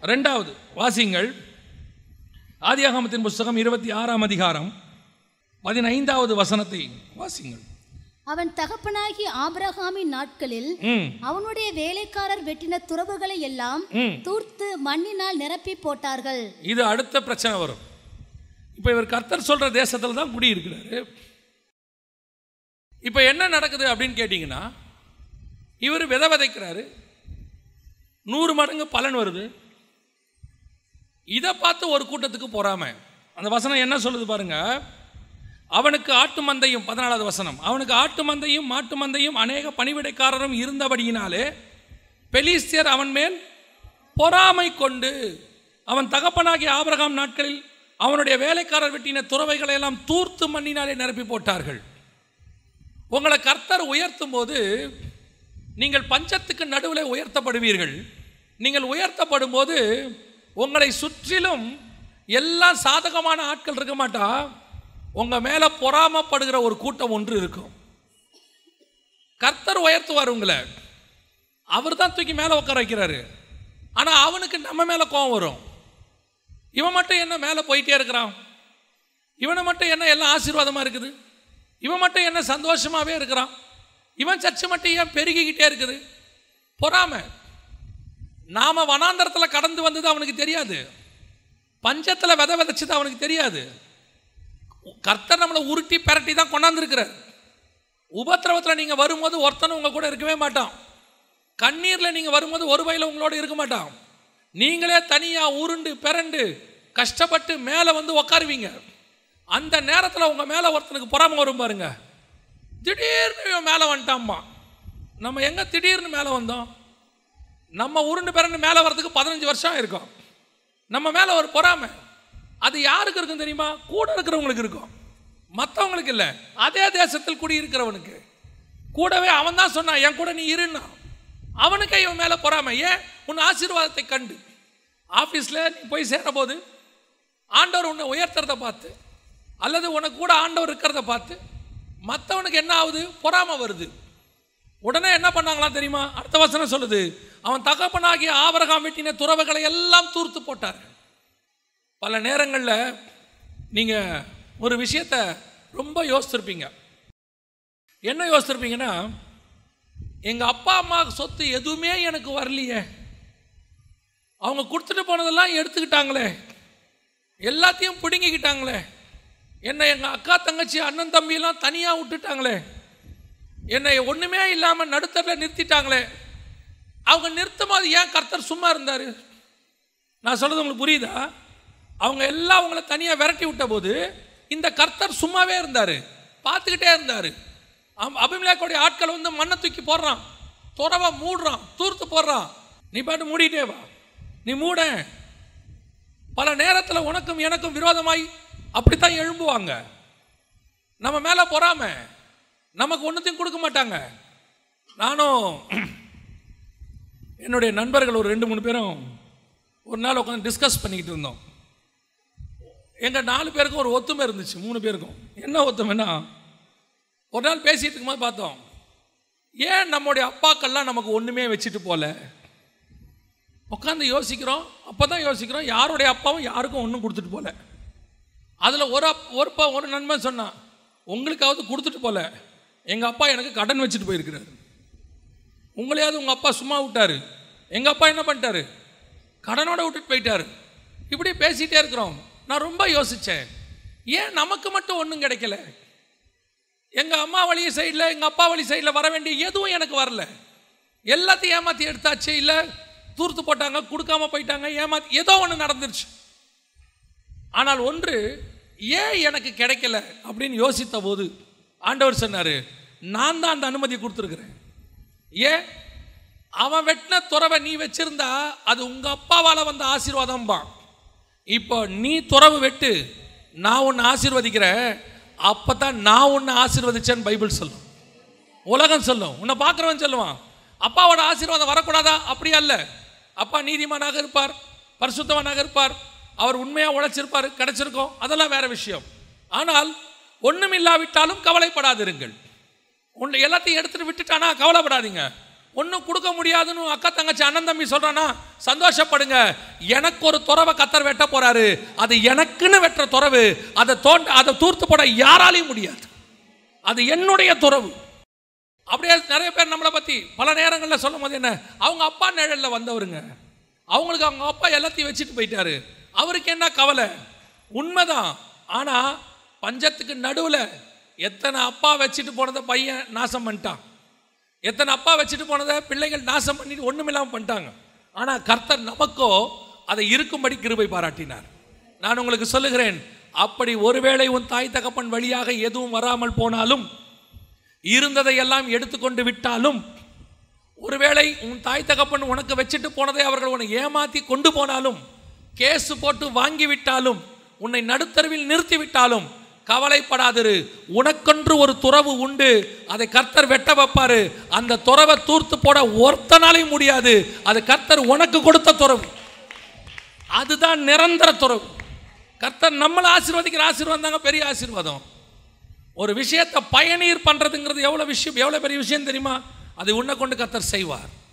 ரெண்டாவது வாசிங்கள் ஆதியாகமத்தின் புஸ்தகம் இருபத்தி ஆறாம் அதிகாரம் பதினைந்தாவது வசனத்தை வாசிங்கள் அவன் தகப்பனாகி ஆபிரகாமின் நாட்களில் ம் அவனுடைய வேலைக்காரர் வெட்டின துறவுகளை எல்லாம் ம் தூர்த்து மண்ணினால் நிரப்பி போட்டார்கள் இது அடுத்த பிரச்சனை வரும் இப்போ இவர் கர்த்தர் சொல்ற தேசத்தில் தான் குடியிருக்கிறாரு இப்போ என்ன நடக்குது அப்படின்னு கேட்டிங்கன்னா இவர் விதை விதைக்கிறாரு நூறு மடங்கு பலன் வருது இதை பார்த்து ஒரு கூட்டத்துக்கு பொறாம அந்த வசனம் என்ன சொல்லுது பாருங்க அவனுக்கு ஆட்டு மந்தையும் பதினாலாவது வசனம் அவனுக்கு ஆட்டு மந்தையும் மாட்டு மந்தையும் அநேக பணிவிடைக்காரரும் இருந்தபடியினாலே பெலிஸ்தியர் அவன் மேல் பொறாமை கொண்டு அவன் தகப்பனாகிய ஆபிரகாம் நாட்களில் அவனுடைய வேலைக்காரர் வெட்டின துறவைகளை எல்லாம் தூர்த்து மண்ணினாலே நிரப்பி போட்டார்கள் உங்களை கர்த்தர் உயர்த்தும் போது நீங்கள் பஞ்சத்துக்கு நடுவில் உயர்த்தப்படுவீர்கள் நீங்கள் உயர்த்தப்படும் போது உங்களை சுற்றிலும் எல்லாம் சாதகமான ஆட்கள் இருக்க மாட்டா உங்கள் மேலே பொறாமப்படுகிற ஒரு கூட்டம் ஒன்று இருக்கும் கர்த்தர் உயர்த்துவார் உங்களை அவர் தான் தூக்கி மேலே உட்கார வைக்கிறாரு ஆனால் அவனுக்கு நம்ம மேலே கோவம் வரும் இவன் மட்டும் என்ன மேலே போயிட்டே இருக்கிறான் இவனை மட்டும் என்ன எல்லாம் ஆசீர்வாதமாக இருக்குது இவன் மட்டும் என்ன சந்தோஷமாகவே இருக்கிறான் இவன் சர்ச்சு மட்டும் ஏன் பெருகிக்கிட்டே இருக்குது பொறாம நாம வனாந்தரத்தில் கடந்து வந்தது அவனுக்கு தெரியாது பஞ்சத்தில் விதை விதைச்சது அவனுக்கு தெரியாது கர்த்தர் நம்மளை உருட்டி பெரட்டி தான் கொண்டாந்துருக்கிறார் உபத்திரவத்தில் நீங்கள் வரும்போது ஒருத்தனும் உங்கள் கூட இருக்கவே மாட்டான் கண்ணீரில் நீங்கள் வரும்போது ஒரு வயலில் உங்களோட இருக்க மாட்டான் நீங்களே தனியாக உருண்டு பிறண்டு கஷ்டப்பட்டு மேலே வந்து உக்காருவீங்க அந்த நேரத்தில் உங்கள் மேலே ஒருத்தனுக்கு பொறாமை வரும் பாருங்க திடீர்னு இவன் மேலே வந்துட்டாம்மா நம்ம எங்கே திடீர்னு மேலே வந்தோம் நம்ம உருண்டு பிறண்டு மேலே வர்றதுக்கு பதினஞ்சு வருஷம் இருக்கும் நம்ம மேலே ஒரு பொறாமை அது யாருக்கு இருக்கும் தெரியுமா கூட இருக்கிறவங்களுக்கு இருக்கும் மற்றவங்களுக்கு இல்லை அதே தேசத்தில் குடியிருக்கிறவனுக்கு கூடவே அவன் தான் சொன்னான் என் கூட நீ இருன்னா அவனுக்கே இவன் மேலே பொறாமை ஏன் உன் ஆசீர்வாதத்தை கண்டு ஆஃபீஸில் நீ போய் சேரபோது ஆண்டவர் உன்னை உயர்த்துறத பார்த்து அல்லது உனக்கு கூட ஆண்டவர் இருக்கிறத பார்த்து மற்றவனுக்கு என்ன ஆகுது பொறாமை வருது உடனே என்ன பண்ணாங்களாம் தெரியுமா அடுத்த வசனம் சொல்லுது அவன் தகப்பனாகிய ஆபரகாம் வெட்டின துறவுகளை எல்லாம் தூர்த்து போட்டார் பல நேரங்களில் நீங்கள் ஒரு விஷயத்தை ரொம்ப யோசிச்சிருப்பீங்க என்ன யோசிச்சிருப்பீங்கன்னா எங்கள் அப்பா அம்மா சொத்து எதுவுமே எனக்கு வரலையே அவங்க கொடுத்துட்டு போனதெல்லாம் எடுத்துக்கிட்டாங்களே எல்லாத்தையும் பிடுங்கிக்கிட்டாங்களே என்னை எங்கள் அக்கா தங்கச்சி அண்ணன் தம்பியெல்லாம் தனியாக விட்டுட்டாங்களே என்னை ஒன்றுமே இல்லாமல் நடுத்தரில் நிறுத்திட்டாங்களே அவங்க நிறுத்தும் போது ஏன் கர்த்தர் சும்மா இருந்தார் நான் சொல்கிறது உங்களுக்கு புரியுதா அவங்க எல்லாம் அவங்கள தனியாக விரட்டி விட்ட போது இந்த கர்த்தர் சும்மாவே இருந்தார் பார்த்துக்கிட்டே இருந்தார் அபிமலேக்கோடைய ஆட்கள் வந்து மண்ணை தூக்கி போடுறான் துறவை மூடுறான் தூர்த்து போடுறான் நீ பாட்டு மூடிட்டே வா நீ மூட பல நேரத்தில் உனக்கும் எனக்கும் விரோதமாய் அப்படித்தான் எழும்புவாங்க நம்ம மேலே பொறாம நமக்கு ஒன்றுத்தையும் கொடுக்க மாட்டாங்க நானும் என்னுடைய நண்பர்கள் ஒரு ரெண்டு மூணு பேரும் ஒரு நாள் உட்காந்து டிஸ்கஸ் பண்ணிக்கிட்டு இருந்தோம் எங்கள் நாலு பேருக்கும் ஒரு ஒத்துமை இருந்துச்சு மூணு பேருக்கும் என்ன ஒத்துமைன்னா ஒரு நாள் பேசிகிட்டு இருக்கும்போது பார்த்தோம் ஏன் நம்முடைய அப்பாக்கள்லாம் நமக்கு ஒன்றுமே வச்சுட்டு போல உட்காந்து யோசிக்கிறோம் அப்போ தான் யோசிக்கிறோம் யாருடைய அப்பாவும் யாருக்கும் ஒன்றும் கொடுத்துட்டு போல அதில் ஒரு அப் ஒரு பா ஒரு நண்பன் சொன்னான் உங்களுக்காவது கொடுத்துட்டு போல எங்கள் அப்பா எனக்கு கடன் வச்சுட்டு போயிருக்கிறாரு உங்களையாவது உங்கள் அப்பா சும்மா விட்டாரு எங்கள் அப்பா என்ன பண்ணிட்டாரு கடனோட விட்டுட்டு போயிட்டாரு இப்படி பேசிகிட்டே இருக்கிறோம் நான் ரொம்ப யோசித்தேன் ஏன் நமக்கு மட்டும் ஒன்றும் கிடைக்கல எங்கள் அம்மா வழி சைடில் எங்கள் அப்பா வழி சைடில் வர வேண்டிய எதுவும் எனக்கு வரல எல்லாத்தையும் ஏமாற்றி எடுத்தாச்சு இல்லை தூர்த்து போட்டாங்க கொடுக்காம போயிட்டாங்க ஏமாத்தி ஏதோ ஒன்று நடந்துருச்சு ஆனால் ஒன்று ஏன் எனக்கு கிடைக்கல அப்படின்னு யோசித்த போது ஆண்டவர் சொன்னார் நான் தான் அந்த அனுமதி கொடுத்துருக்குறேன் ஏன் அவன் வெட்டின துறவை நீ வச்சிருந்தா அது உங்கள் அப்பாவால் வந்த ஆசீர்வாதம்பா இப்போ நீ துறவு வெட்டு நான் உன்னை ஆசீர்வதிக்கிறேன் அப்போ தான் நான் உன்னை ஆசீர்வதிச்சேன்னு பைபிள் சொல்லும் உலகம் சொல்லும் உன்னை பார்க்குறவன் சொல்லுவான் அப்பாவோட ஆசீர்வாதம் வரக்கூடாதா அப்படி அல்ல அப்பா நீதிமானாக இருப்பார் பரிசுத்தவனாக இருப்பார் அவர் உண்மையாக உழைச்சிருப்பார் கிடைச்சிருக்கோம் அதெல்லாம் வேற விஷயம் ஆனால் ஒன்றும் இல்லாவிட்டாலும் கவலைப்படாதிருங்கள் உன்னை எல்லாத்தையும் எடுத்துட்டு விட்டுட்டானா கவலைப்படாதீங்க ஒன்றும் கொடுக்க முடியாதுன்னு உன் அக்கா தங்கச்சி அண்ணன் தம்பி சொல்றானா சந்தோஷப்படுங்க எனக்கு ஒரு துறவை கத்தர் வெட்ட போறாரு அது எனக்குன்னு வெட்டுற துறவு அதை தோண்ட அதை தூர்த்து போட யாராலையும் முடியாது அது என்னுடைய துறவு அப்படியே நிறைய பேர் நம்மளை பற்றி பல நேரங்களில் சொல்லும் போது என்ன அவங்க அப்பா நிழலில் வந்தவருங்க அவங்களுக்கு அவங்க அப்பா எல்லாத்தையும் வச்சுட்டு போயிட்டாரு அவருக்கு என்ன கவலை உண்மைதான் ஆனால் பஞ்சத்துக்கு நடுவில் எத்தனை அப்பா வச்சுட்டு போனதை பையன் நாசம் பண்ணிட்டான் எத்தனை அப்பா வச்சுட்டு போனதை பிள்ளைகள் நாசம் பண்ணிட்டு ஒன்றுமில்லாமல் பண்ணிட்டாங்க ஆனால் கர்த்தர் நமக்கோ அதை இருக்கும்படி கிருபை பாராட்டினார் நான் உங்களுக்கு சொல்லுகிறேன் அப்படி ஒருவேளை உன் தாய் தகப்பன் வழியாக எதுவும் வராமல் போனாலும் இருந்ததை எல்லாம் எடுத்துக்கொண்டு விட்டாலும் ஒருவேளை உன் தாய் தகப்பன் உனக்கு வச்சுட்டு போனதை அவர்கள் உன்னை ஏமாத்தி கொண்டு போனாலும் கேஸ் போட்டு வாங்கி விட்டாலும் உன்னை நடுத்தருவில் நிறுத்தி விட்டாலும் கவலைப்படாதிரு உனக்கென்று ஒரு துறவு உண்டு அதை கர்த்தர் வெட்ட வைப்பாரு அந்த துறவை தூர்த்து போட ஒருத்தனாலையும் முடியாது அது கர்த்தர் உனக்கு கொடுத்த துறவு அதுதான் நிரந்தர துறவு கர்த்தர் நம்மளை ஆசீர்வதிக்கிற ஆசீர்வாதம் தாங்க பெரிய ஆசீர்வாதம் ஒரு விஷயத்தை பயனீர் பண்றதுங்கிறது எவ்வளவு விஷயம் எவ்வளவு பெரிய விஷயம் தெரியுமா அதை உன்னை கொண்டு கர்த்தர் செய்வார்